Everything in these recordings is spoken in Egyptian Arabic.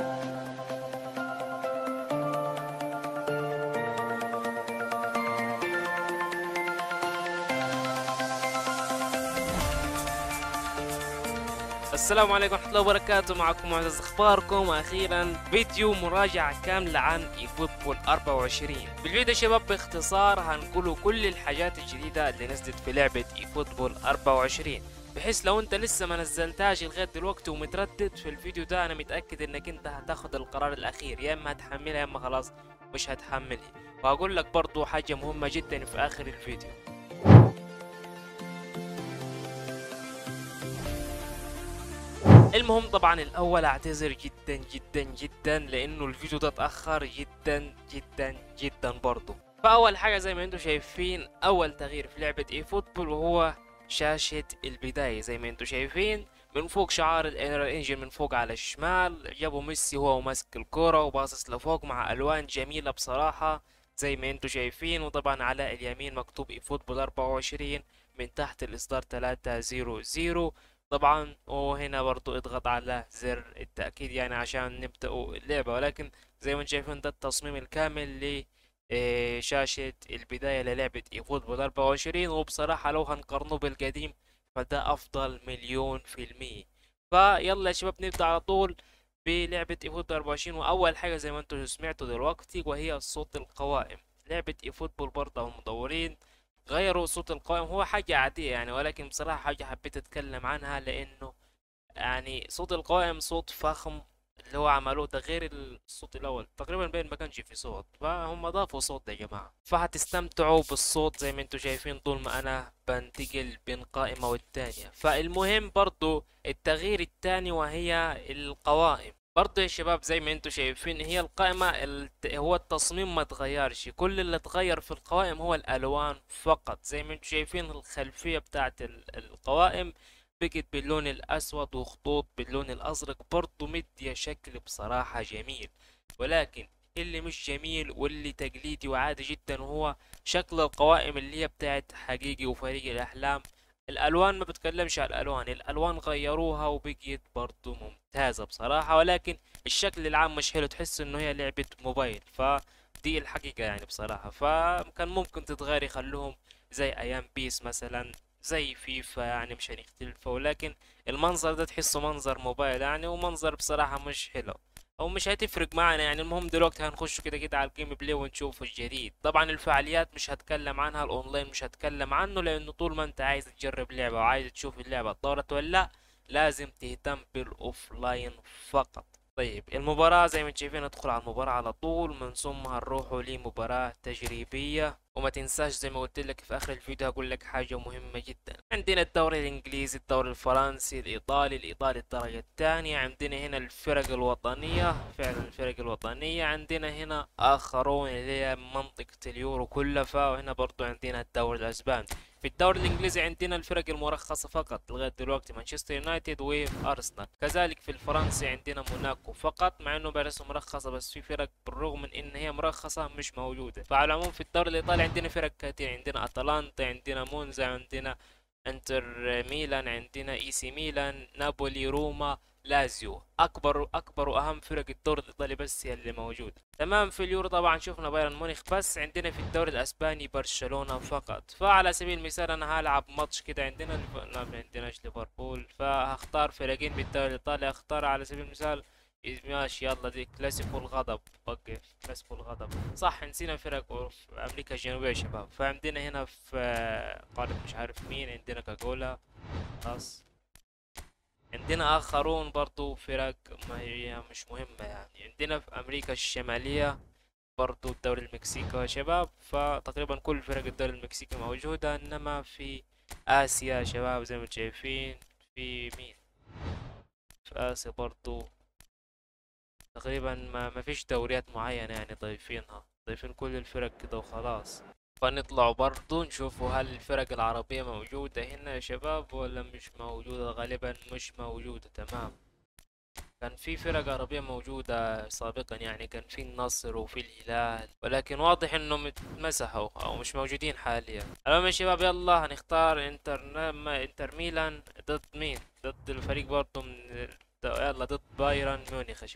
السلام عليكم ورحمة الله وبركاته معكم معزز اخباركم واخيرا فيديو مراجعة كاملة عن اي فوتبول 24 بالفيديو يا شباب باختصار هنقولوا كل الحاجات الجديدة اللي نزلت في لعبة اي فوتبول 24 بحيث لو انت لسه ما نزلتهاش لغاية دلوقتي ومتردد في الفيديو ده انا متأكد انك انت هتاخد القرار الاخير يا اما هتحملها يا اما خلاص مش هتحملها وهقول لك برضو حاجة مهمة جدا في اخر الفيديو المهم طبعا الاول اعتذر جدا جدا جدا لانه الفيديو ده اتاخر جدا جدا جدا برضه فاول حاجه زي ما انتم شايفين اول تغيير في لعبه اي فوتبول وهو شاشه البدايه زي ما انتم شايفين من فوق شعار الانر انجن من فوق على الشمال جابوا ميسي هو ماسك الكرة وباصص لفوق مع الوان جميله بصراحه زي ما انتم شايفين وطبعا على اليمين مكتوب اي فوتبول 24 من تحت الاصدار 300 طبعا وهنا برضو اضغط على زر التأكيد يعني عشان نبدأ اللعبة ولكن زي ما انتم شايفين ده التصميم الكامل لشاشة البداية للعبة اي فوتبول 24 وبصراحة لو هنقارنه بالقديم فده أفضل مليون في المية فيلا يا شباب نبدأ على طول بلعبة اي فوتبول 24 وأول حاجة زي ما انتم سمعتوا دلوقتي وهي صوت القوائم لعبة اي فوتبول برضه المطورين غيروا صوت القائم هو حاجة عادية يعني ولكن بصراحة حاجة حبيت أتكلم عنها لأنه يعني صوت القائم صوت فخم اللي هو عملوه ده غير الصوت الأول تقريبا بين ما كانش في صوت فهم ضافوا صوت يا جماعة فهتستمتعوا بالصوت زي ما انتم شايفين طول ما أنا بنتقل بين قائمة والتانية فالمهم برضو التغيير التاني وهي القوائم برضه يا شباب زي ما انتم شايفين هي القائمة الت... هو التصميم ما تغيرش كل اللي اتغير في القوائم هو الالوان فقط زي ما انتم شايفين الخلفية بتاعت القوائم بقت باللون الاسود وخطوط باللون الازرق برضه مدية شكل بصراحة جميل ولكن اللي مش جميل واللي تقليدي وعادي جدا هو شكل القوائم اللي هي بتاعت حقيقي وفريق الاحلام الالوان ما بتكلمش على الالوان الالوان غيروها وبقيت برضو ممتازة بصراحة ولكن الشكل العام مش حلو تحس انه هي لعبة موبايل فدي الحقيقة يعني بصراحة فكان ممكن تتغير يخلوهم زي ايام بيس مثلا زي فيفا يعني مش هنختلفوا ولكن المنظر ده تحسه منظر موبايل يعني ومنظر بصراحة مش حلو او مش هتفرق معنا يعني المهم دلوقتي هنخش كده كده على الجيم بلاي ونشوف الجديد طبعا الفعاليات مش هتكلم عنها الاونلاين مش هتكلم عنه لانه طول ما انت عايز تجرب لعبة وعايز تشوف اللعبة اتطورت ولا لا لازم تهتم بالاوفلاين فقط طيب المباراة زي ما انتم شايفين ندخل على المباراة على طول من ثم هنروحوا لمباراة تجريبية وما تنساش زي ما قلت لك في اخر الفيديو هقول لك حاجة مهمة جدا عندنا الدوري الانجليزي الدوري الفرنسي الايطالي الايطالي الدرجة الثانية عندنا هنا الفرق الوطنية فعلا الفرق الوطنية عندنا هنا اخرون اللي هي منطقة اليورو كلها فهنا برضو عندنا الدوري الاسباني في الدوري الانجليزي عندنا الفرق المرخصة فقط لغاية دلوقتي مانشستر يونايتد وارسنال كذلك في الفرنسي عندنا موناكو فقط مع انه باريس مرخصة بس في فرق بالرغم من ان هي مرخصة مش موجودة فعلى العموم في الدوري الايطالي عندنا فرق كثير عندنا اتلانتا عندنا مونزا عندنا انتر ميلان عندنا اي سي ميلان نابولي روما لازيو اكبر اكبر واهم فرق الدوري الايطالي بس هي اللي موجوده تمام في اليورو طبعا شفنا بايرن مونيخ بس عندنا في الدوري الاسباني برشلونه فقط فعلى سبيل المثال انا هلعب ماتش كده عندنا لا ما عندناش ليفربول فهختار فريقين بالدوري الايطالي اختار على سبيل المثال ماشي يلا دي كلاسيكو الغضب وقف كلاسيكو الغضب صح نسينا فرق في امريكا الجنوبيه يا شباب فعندنا هنا في قارة مش عارف مين عندنا كاكولا خلاص عندنا اخرون برضو فرق ما هي مش مهمة يعني عندنا في امريكا الشمالية برضو الدوري المكسيكي يا شباب فتقريبا كل فرق الدوري المكسيكي موجودة انما في اسيا يا شباب زي ما شايفين في مين في اسيا برضو تقريبا ما ما فيش دوريات معينة يعني ضايفينها ضايفين كل الفرق كده وخلاص فنطلع برضو نشوفوا هل الفرق العربية موجودة هنا يا شباب ولا مش موجودة غالبا مش موجودة تمام كان في فرق عربية موجودة سابقا يعني كان في النصر وفي الهلال ولكن واضح انهم اتمسحوا او مش موجودين حاليا المهم يا شباب يلا هنختار انتر انتر ميلان ضد مين ضد الفريق برضو من يلا ضد بايرن ميونخ يا شباب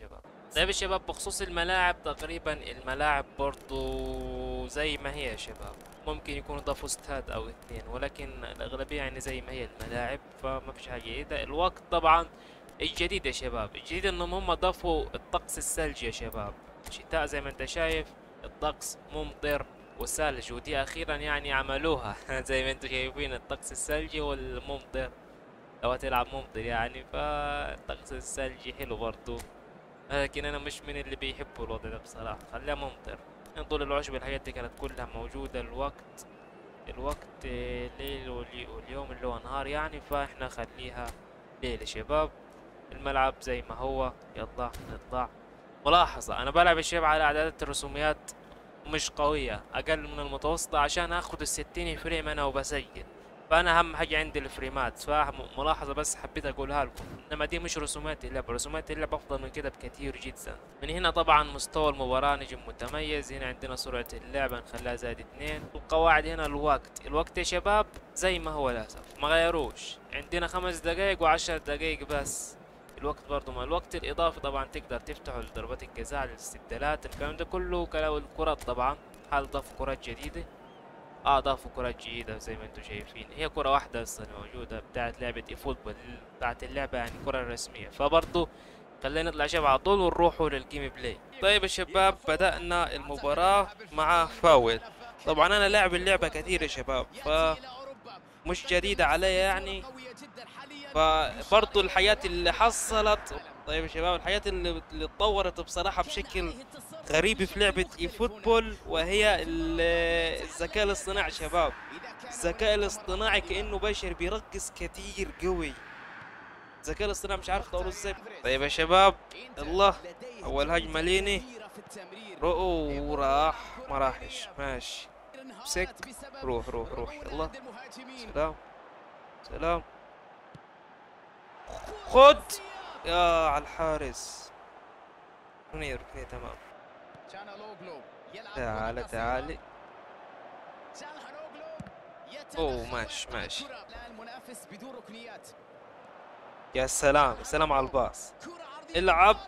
طيب يا شباب بخصوص الملاعب تقريبا الملاعب برضو زي ما هي يا شباب ممكن يكون ضافوا استاد او اثنين ولكن الاغلبيه يعني زي ما هي الملاعب فما فيش حاجه جديده الوقت طبعا الجديد يا شباب الجديد انهم هم ضافوا الطقس الثلجي يا شباب شتاء زي ما انت شايف الطقس ممطر وثلج ودي اخيرا يعني عملوها زي ما انتم شايفين الطقس الثلجي والممطر لو تلعب ممطر يعني فالطقس الثلجي حلو برضو لكن انا مش من اللي بيحبوا الوضع ده بصراحة خليها ممطر يعني طول العشب الحاجات دي كانت كلها موجودة الوقت الوقت آه، ليل والي- واليوم اللي هو نهار يعني فاحنا خليها ليل يا شباب الملعب زي ما هو يلا نطلع ملاحظة انا بلعب الشباب على اعدادات الرسوميات مش قوية اقل من المتوسطة عشان اخد الستين فريم انا وبسجل فانا اهم حاجة عندي الفريمات فملاحظة بس حبيت اقولها لكم انما دي مش رسومات اللعبة رسومات اللعبة افضل من كده بكثير جدا من هنا طبعا مستوى المباراة نجم متميز هنا عندنا سرعة اللعبة نخليها زائد اتنين القواعد هنا الوقت الوقت يا شباب زي ما هو للاسف ما غيروش عندنا خمس دقايق وعشر دقايق بس الوقت برضو ما الوقت الاضافي طبعا تقدر تفتحه لضربات الجزاء الاستبدالات الكلام ده كله كلام الكرات طبعا حال ضافوا كرات جديدة اه ضافوا كرات جديدة زي ما انتم شايفين هي كرة واحدة اصلا موجودة بتاعت لعبة اي فوتبول بتاعت اللعبة يعني كرة رسمية فبرضو خلينا نطلع شباب على طول ونروحوا للجيم بلاي طيب يا شباب بدأنا المباراة مع فاول طبعا انا لاعب اللعبة كثير يا شباب ف مش جديدة علي يعني فبرضو الحياة اللي حصلت طيب يا شباب الحياة اللي اللي اتطورت بصراحة بشكل غريب في لعبة اي فوتبول وهي ال- الذكاء الاصطناعي شباب الذكاء الاصطناعي كأنه بشر بيرقص كتير قوي الذكاء الاصطناعي مش عارف اقوله ازاي طيب يا شباب الله اول هجمة ليني رؤوا وراح ما راحش ماشي امسك روح روح روح يلا سلام سلام خد يا على الحارس ركنية ركنية تمام تعال تعالي اوه ماشي ماشي يا سلام يا سلام على الباص العب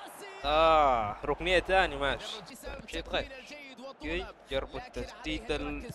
اه ركنية تاني ماشي مشيت غير اوكي جربوا التسديد ال...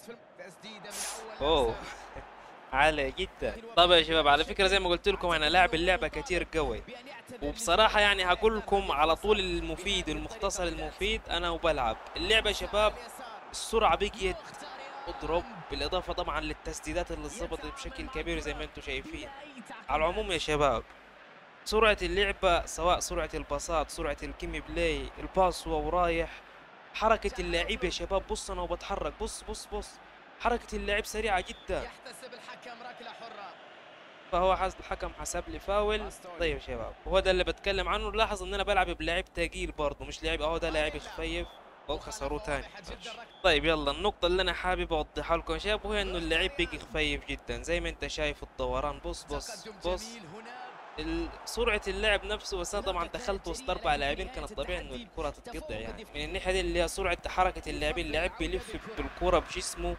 اوه عالية جدا طيب يا شباب على فكرة زي ما قلت لكم انا لاعب اللعبة كتير قوي وبصراحة يعني هقول لكم على طول المفيد المختصر المفيد انا وبلعب اللعبة يا شباب السرعة بقيت اضرب بالاضافة طبعا للتسديدات اللي ظبطت بشكل كبير زي ما انتم شايفين على العموم يا شباب سرعة اللعبة سواء سرعة الباصات سرعة الكيمي بلاي الباص وهو رايح حركة اللاعب يا شباب بص انا وبتحرك بص بص بص حركة اللاعب سريعة جدا يحتسب الحكم ركلة حرة فهو حسب الحكم حسب لي فاول طيب يا شباب هو ده اللي بتكلم عنه لاحظ ان انا بلعب بلاعب تقيل برضه مش لاعب اهو ده لاعب خفيف او خسروه تاني ماشي. طيب يلا النقطة اللي انا حابب اوضحها لكم يا شباب وهي انه اللاعب بيجي خفيف جدا زي ما انت شايف الدوران بص بص تقدم بص جميل هنا ال- سرعة اللعب نفسه بس انا طبعا دخلت وسط اربع لاعبين كان الطبيعي انه الكرة تتقطع يعني من الناحية دي اللي هي سرعة حركة اللاعبين اللاعب بيلف بالكرة بجسمه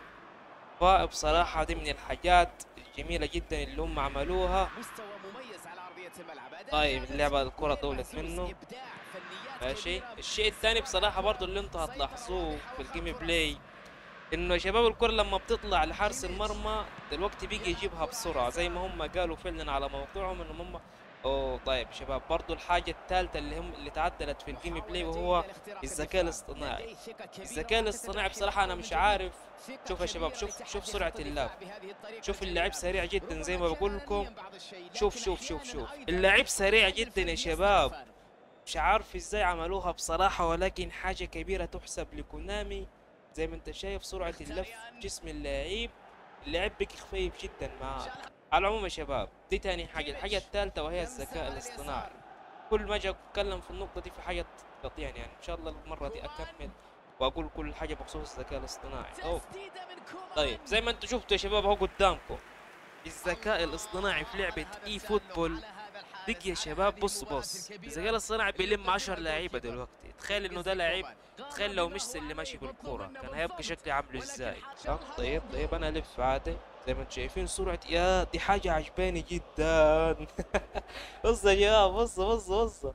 فبصراحة دي من الحاجات الجميلة جدا اللي هم عملوها مستوى مميز على ارضية الملعب أداء طيب ممتاز اللعبة جداً. الكرة طولت يحسوس منه إبداع، فنيات ماشي كبيرة الشيء الثاني بصراحة برضو اللي انتوا هتلاحظوه في الجيم بلاي انه يا شباب الكرة لما بتطلع لحارس المرمى دلوقتي بيجي يجيبها بسرعة زي ما هم قالوا فعلا على موقعهم انهم هم اوه طيب يا شباب برضو الحاجة الثالثة اللي هم اللي تعدلت في الجيم بلاي وهو الذكاء الاصطناعي الذكاء الاصطناعي بصراحة انا مش عارف شوف يا شباب شوف شوف سرعة اللعب شوف اللاعب سريع جدا زي ما بقول لكم شوف شوف شوف شوف اللاعب سريع جدا يا شباب مش عارف ازاي عملوها بصراحة ولكن حاجة كبيرة تحسب لكونامي زي ما انت شايف سرعة اللف جسم اللاعب اللاعب بقي خفيف جدا معاه على العموم يا شباب دي تاني حاجة الحاجة الثالثة وهي الذكاء الاصطناعي كل ما اجي اتكلم في النقطة دي في حاجة تقطيعني يعني ان شاء الله المرة دي اكمل واقول كل حاجة بخصوص الذكاء الاصطناعي أوه. طيب زي ما انتم شفتوا يا شباب اهو قدامكم الذكاء الاصطناعي في لعبة اي فوتبول بقي يا شباب بص بص الذكاء الاصطناعي بيلم 10 لعيبه دلوقتي تخيل انه ده لعيب تخيل لو ميسي اللي ماشي بالكوره كان هيبقى شكلي عامله ازاي صح طيب طيب انا الف عادي زي ما انتم شايفين سرعه يا دي حاجه عجباني جدا بص يا شباب بص بص بص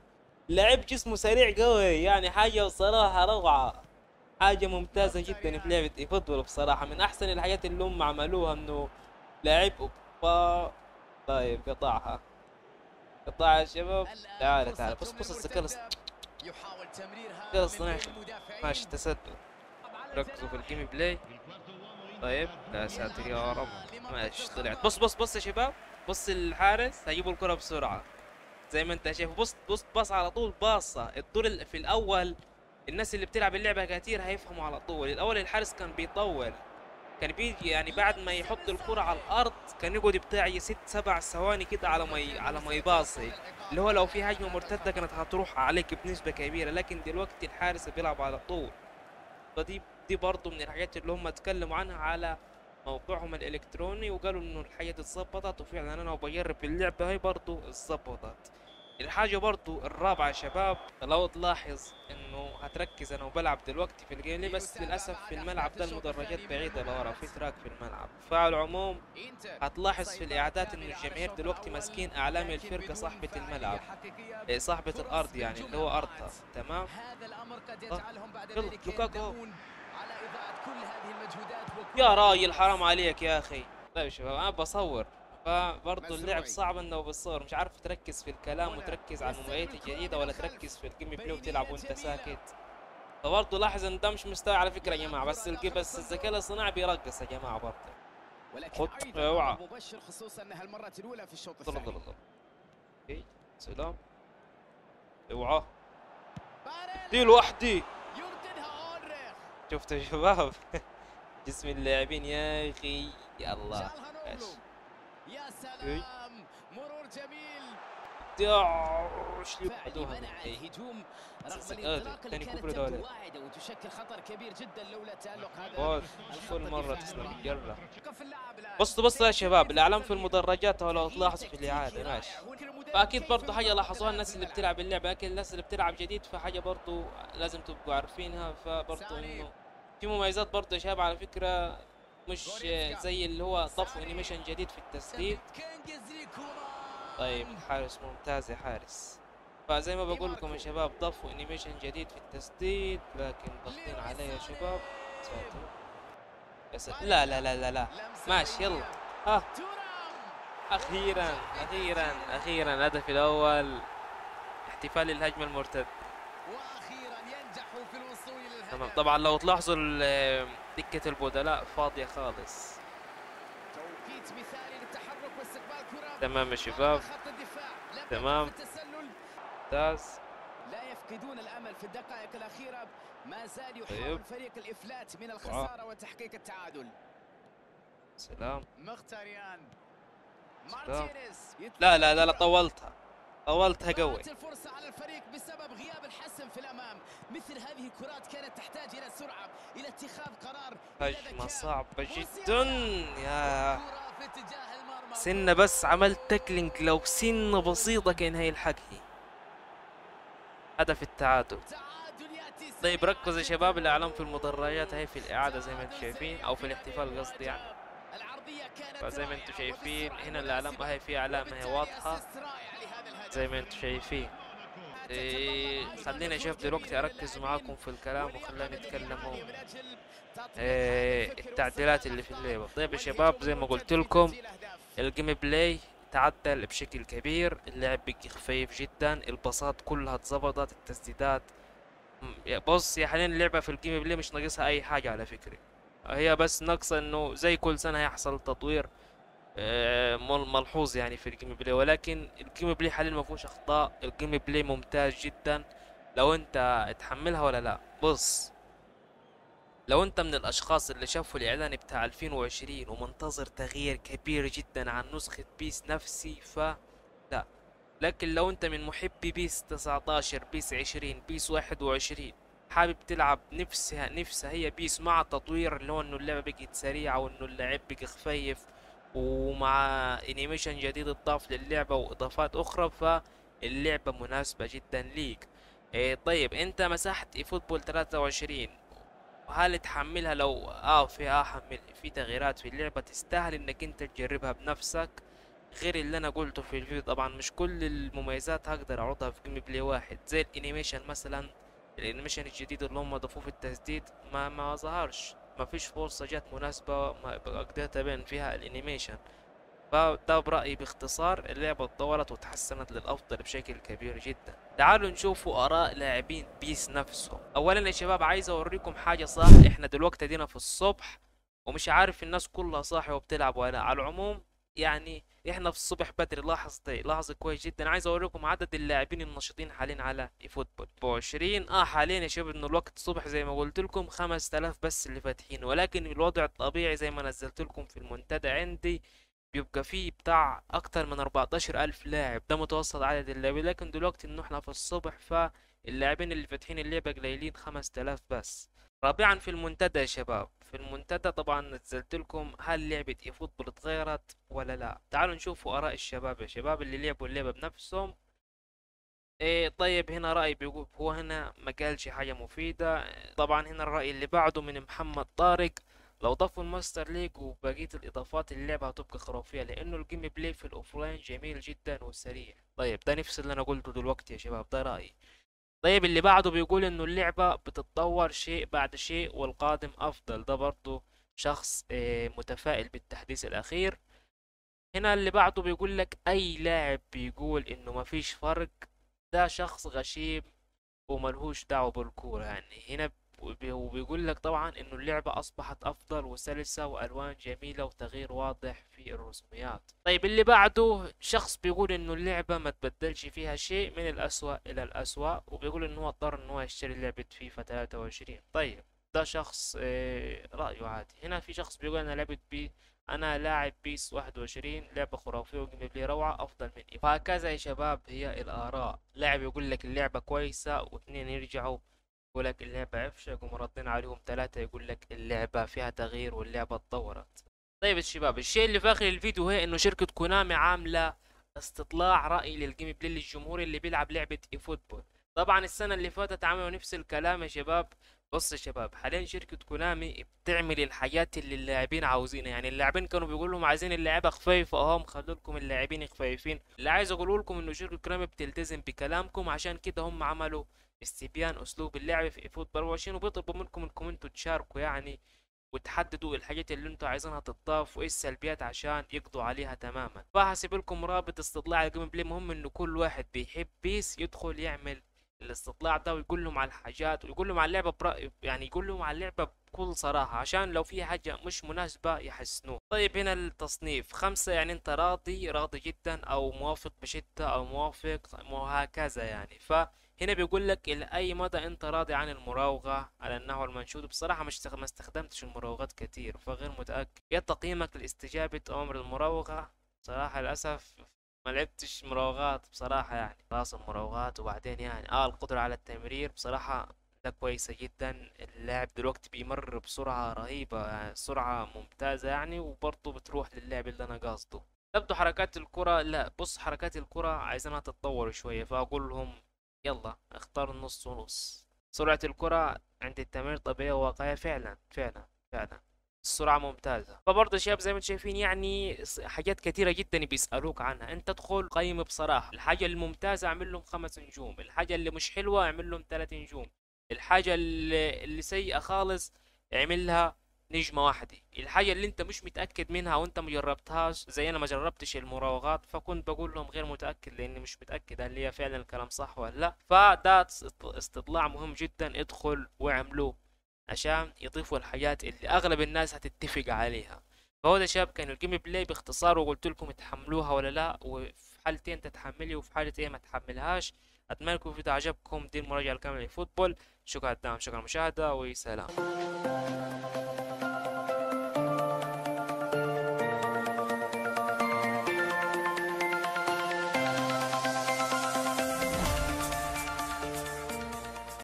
لعب جسمه سريع قوي يعني حاجة بصراحة روعة حاجة ممتازة جدا في لعبة اي فوتبول بصراحة من احسن الحاجات اللي هم عملوها انه لاعب اوبا طيب قطعها قطعها يا شباب الآن تعال فرصة تعال بص بص المرتدة. السكلس يحاول تمريرها كده من صناعي. بين المدافعين. ماشي تسدد ركزوا في الجيم بلاي طيب لا ساتر يا رب ماشي طلعت بص بص بص يا شباب بص الحارس هيجيبوا الكرة بسرعة زي ما انت شايف بص بص باص على طول باصة الدور ال- في الأول الناس اللي بتلعب اللعبة كتير هيفهموا على طول الأول الحارس كان بيطول كان بيجي يعني بعد ما يحط الكرة على الأرض كان يقعد بتاع ي- ست سبع ثواني كده على ما ي- على ما يباصي اللي هو لو في هجمة مرتدة كانت هتروح عليك بنسبة كبيرة لكن دلوقتي الحارس بيلعب على طول فدي دي برضه من الحاجات اللي هم اتكلموا عنها على موقعهم الالكتروني وقالوا انه الحاجه دي اتظبطت وفعلا انا بجرب اللعبه هاي برضه اتظبطت الحاجه برضه الرابعه يا شباب لو تلاحظ انه هتركز انا وبلعب دلوقتي في الجيم ليه بس للاسف في الملعب ده المدرجات بعيده لورا في تراك في الملعب فعلى العموم إنتر هتلاحظ في الاعداد انه الجماهير دلوقتي ماسكين اعلام الفرقه صاحبه الملعب إيه، صاحبه الارض يعني اللي هو ارضها تمام هذا الامر قد آه. يجعلهم بعد يلا، ذلك لوكاكو. يندمون على اضاعه كل هذه المجهودات وكل يا راجل حرام عليك يا اخي طيب يا شباب انا بصور فبرضه اللعب مزروعي. صعب انه بتصور مش عارف تركز في الكلام وتركز على المميزات الجديده ولا تركز في الجيم بلاي وتلعب وانت ساكت فبرضه لاحظ ان ده مش مستوى على فكره يا جماعه بس الجي بس الذكاء الاصطناعي بيرقص يا جماعه برضه ولكن خد، ايضا اوعى. أمر مبشر خصوصا انها المره الاولى في الشوط ضل ضل الثاني ضل اوكي سلام اوعى باريلا دي لوحدي يرددها اولريخ شفتوا يا شباب جسم اللاعبين يا اخي يا الله شالهانوغلو. ماشي. يا سلام مرور جميل داش اللي فعل بعدوها منع إيه. الهجوم رغم س- الانطلاق آه، تاني اللي كانت كوبري تبدو دولة. واعده وتشكل خطر كبير جدا لولا تالق هذا فوز الخط كل مرة الدفاعي. تسلم الجرة وقف اللاعب الآن. بصوا بصوا يا شباب الاعلام في تغيير. المدرجات لو تغيير تلاحظوا في تكتيكي الاعاده رائع. ماشي والمدرب فاكيد كيف برضه حاجه يضبط لاحظوها الناس في اللي الملعب. بتلعب اللعبه لكن الناس اللي بتلعب جديد فحاجه برضه لازم تبقوا عارفينها فبرضه سالي. انه في مميزات برضه يا شباب على فكره مش غوريتسكا. زي اللي هو ضفوا سالي. انيميشن جديد في التسديد كينجزلي كومان. طيب حارس ممتاز يا حارس فزي ما بقول لكم يا شباب ضفوا انيميشن جديد في التسديد لكن ضاغطين عليه يا شباب ساتر يا ساتر. لا لا لا لا لا لمسة ماشي يلا قوية. ها تورام. اخيرا اخيرا اخيرا الهدف الاول احتفال الهجمه المرتده واخيرا ينجح في الوصول للهدف تمام طبعا لو تلاحظوا ال- دكه البدلاء فاضيه خالص توقيت مثالي للتحرك واستقبال كرة تمام يا شباب خط الدفاع لم تمام. يقع في التسلل ممتاز لا يفقدون الامل في الدقائق الاخيره ما زال يحاول طيب. فريق الافلات من الخساره وتحقيق التعادل سلام مختاريان مارتينيز لا لا لا لا طولتها طولتها قوي ضاعت الفرصة على الفريق بسبب غياب الحسم في الأمام مثل هذه الكرات كانت تحتاج إلى سرعة إلى اتخاذ قرار إلى هجمه ذكاء. صعبه وسيارة. جدا يا كرة في اتجاه المرمى سنة بس عملت تكلينج لو سنة بسيطة كان هيلحقني هدف التعادل تعادل يأتي طيب سريعاً ركزوا يا جداً. شباب الاعلام في المدرجات هي في الاعادة زي ما انتم شايفين او في الاحتفال قصدي يعني العرضية كانت فزي ما انتم رائعة شايفين وبالسرعة هنا الاعلام المناسبة. هي في علامة هي وبالتالي واضحة أسيست رائع لهذا الهدف. زي ما انتم شايفين إيه خليني اشوف دلوقتي اركز معاكم في الكلام وخلينا نتكلموا إيه التعديلات اللي في اللعبة طيب يا شباب زي ما قلت لكم الجيم بلاي تعدل بشكل كبير اللعب بقي خفيف جدا الباصات كلها اتظبطت التسديدات م- يا بص يا حاليا اللعبة في الجيم بلاي مش ناقصها أي حاجة على فكرة هي بس ناقصة إنه زي كل سنة هيحصل تطوير آه، مل- ملحوظ يعني في الجيم بلاي ولكن الجيم بلاي حاليا ما فيهوش أخطاء الجيم بلاي ممتاز جدا لو أنت تحملها ولا لا بص لو انت من الاشخاص اللي شافوا الاعلان بتاع 2020 ومنتظر تغيير كبير جدا عن نسخة بيس نفسي ف لا لكن لو انت من محبي بيس 19 بيس 20 بيس 21 حابب تلعب نفسها نفسها هي بيس مع تطوير اللي هو انه اللعبة بقت سريعة وانه اللعب بقى خفيف ومع انيميشن جديد اتضاف للعبة واضافات اخرى فاللعبة مناسبة جدا ليك إيه طيب انت مسحت اي فوتبول 23 وهل تحملها لو اه في اه حمل في تغييرات في اللعبة تستاهل انك انت تجربها بنفسك غير اللي انا قلته في الفيديو طبعا مش كل المميزات هقدر اعرضها في جيم بلاي واحد زي الانيميشن مثلا الانيميشن الجديد اللي هم ضافوه في التسديد ما ما ظهرش ما فيش فرصة جت مناسبة ما قدرت ابين فيها الانيميشن فده برأيي باختصار اللعبة اتطورت وتحسنت للأفضل بشكل كبير جدا تعالوا نشوفوا آراء لاعبين بيس نفسهم أولا يا شباب عايز أوريكم حاجة صح إحنا دلوقتي دينا في الصبح ومش عارف الناس كلها صاحية وبتلعب ولا على العموم يعني احنا في الصبح بدري لاحظ لاحظ كويس جدا عايز اوريكم عدد اللاعبين النشيطين حاليا على اي فوتبول ب 20 اه حاليا يا شباب انه الوقت الصبح زي ما قلت لكم 5000 بس اللي فاتحين ولكن الوضع الطبيعي زي ما نزلت لكم في المنتدى عندي بيبقى فيه بتاع اكتر من 14 الف لاعب ده متوسط عدد اللاعبين لكن دلوقتي انه احنا في الصبح فاللاعبين اللي فاتحين اللعبة قليلين 5000 بس رابعا في المنتدى يا شباب في المنتدى طبعا نزلت لكم هل لعبة اي فوتبول اتغيرت ولا لا تعالوا نشوفوا اراء الشباب يا شباب اللي لعبوا اللعبة بنفسهم إيه طيب هنا رأي بيقول هو هنا ما قالش حاجة مفيدة طبعا هنا الرأي اللي بعده من محمد طارق لو ضافوا الماستر ليج وبقية الإضافات اللعبة هتبقى خرافية لأنه الجيم بلاي في الأوفلاين جميل جدا وسريع طيب ده نفس اللي أنا قلته دلوقتي يا شباب ده رأيي طيب اللي بعده بيقول انه اللعبة بتتطور شيء بعد شيء والقادم افضل ده برضه شخص متفائل بالتحديث الاخير هنا اللي بعده بيقول لك اي لاعب بيقول انه مفيش فرق ده شخص غشيم وملهوش دعوة بالكورة يعني هنا وبيقول لك طبعا انه اللعبة اصبحت افضل وسلسة والوان جميلة وتغيير واضح في الرسوميات طيب اللي بعده شخص بيقول انه اللعبة ما تبدلش فيها شيء من الاسوأ الى الاسوأ وبيقول انه هو اضطر انه يشتري لعبة فيفا 23 طيب ده شخص رأيه عادي هنا في شخص بيقول انا لعبة بي انا لاعب بيس 21 لعبة خرافية وجيم بلاي روعة افضل من وهكذا يا شباب هي الاراء لاعب يقول لك اللعبة كويسة واثنين يرجعوا يقول لك اللعبة عفشة يقوم ردين عليهم ثلاثة يقول لك اللعبة فيها تغيير واللعبة اتطورت طيب الشباب الشيء اللي في اخر الفيديو هي انه شركة كونامي عاملة استطلاع رأي للجيم بلاي للجمهور اللي بيلعب لعبة اي فوتبول طبعا السنة اللي فاتت عملوا نفس الكلام يا شباب بص يا شباب حاليا شركة كونامي بتعمل الحاجات اللي اللاعبين عاوزينها يعني اللاعبين كانوا بيقولوا لهم عايزين اللعيبة خفيفة اهم خلوا لكم اللاعبين خفيفين اللي عايز اقوله لكم انه شركة كونامي بتلتزم بكلامكم عشان كده هم عملوا استبيان اسلوب اللعب في فوتبول 24 وبيطلبوا منكم انكم انتوا تشاركوا يعني وتحددوا الحاجات اللي انتوا عايزينها تضاف وايه السلبيات عشان يقضوا عليها تماما فهسيب لكم رابط استطلاع الجيم بلاي مهم انه كل واحد بيحب بيس يدخل يعمل الاستطلاع ده ويقول لهم على الحاجات ويقول لهم على اللعبه برأي يعني يقول لهم على اللعبه بكل صراحه عشان لو في حاجه مش مناسبه يحسنوها طيب هنا التصنيف خمسة يعني انت راضي راضي جدا او موافق بشده او موافق وهكذا يعني ف هنا بيقول لك الى اي مدى انت راضي عن المراوغة على النحو المنشود بصراحة مش ما استخدمتش المراوغات كتير فغير متأكد ايه تقييمك لاستجابة امر المراوغة بصراحة للأسف ما لعبتش مراوغات بصراحة يعني راس المراوغات وبعدين يعني اه القدرة على التمرير بصراحة ده كويسة جدا اللاعب دلوقتي بيمر بسرعة رهيبة يعني سرعة ممتازة يعني وبرضه بتروح للاعب اللي انا قاصده تبدو حركات الكرة لا بص حركات الكرة عايزينها تتطور شوية فاقول لهم يلا اختار النص ونص سرعة الكرة عند التمرير طبيعية وواقعية فعلا فعلا فعلا السرعة ممتازة فبرضه شباب زي ما انتم شايفين يعني حاجات كثيرة جدا بيسألوك عنها انت تدخل قيم بصراحة الحاجة الممتازة اعمل لهم خمس نجوم الحاجة اللي مش حلوة اعمل لهم ثلاث نجوم الحاجة اللي, اللي سيئة خالص اعملها نجمة واحدة الحاجة اللي انت مش متأكد منها وانت مجربتهاش زي انا ما جربتش المراوغات فكنت بقول لهم غير متأكد لاني مش متأكد هل هي فعلا الكلام صح ولا لا فده استطلاع مهم جدا ادخل واعملوه عشان يضيفوا الحاجات اللي اغلب الناس هتتفق عليها فهو ده شباب كان الجيم بلاي باختصار وقلت لكم تحملوها ولا لا وفي حالتين تتحملي وفي حالة ايه ما تحملهاش اتمنى يكون الفيديو عجبكم دي المراجعة الكاملة للفوتبول شكرا على الدعم شكرا على المشاهدة وسلام